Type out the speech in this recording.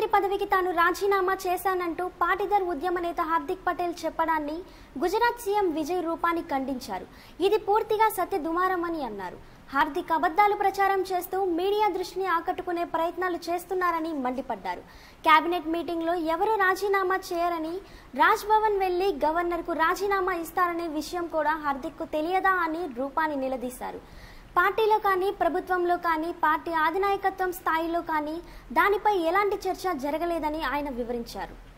పదవికి తాను రాజీనామా చేశానంటూ పాటిదర్ ఉద్యమ నేత హార్దిక్ పటేల్ చెప్పడాన్ని గుజరాత్ సీఎం విజయ్ రూపాని ఖండించారు ఇది పూర్తిగా సత్య దుమారమని అన్నారు హార్దిక్ అబద్ధాలు ప్రచారం చేస్తూ మీడియా దృష్టిని ఆకట్టుకునే ప్రయత్నాలు చేస్తున్నారని మండిపడ్డారు కేబినెట్ మీటింగ్లో ఎవరు రాజీనామా చేయరని రాజ్ భవన్ వెళ్లి గవర్నర్కు రాజీనామా ఇస్తారనే విషయం కూడా హార్దిక్కు తెలియదా అని రూపాని నిలదీశారు పార్టీలో కానీ ప్రభుత్వంలో కానీ పార్టీ అధినాయకత్వం స్థాయిలో కానీ దానిపై ఎలాంటి చర్చ జరగలేదని ఆయన వివరించారు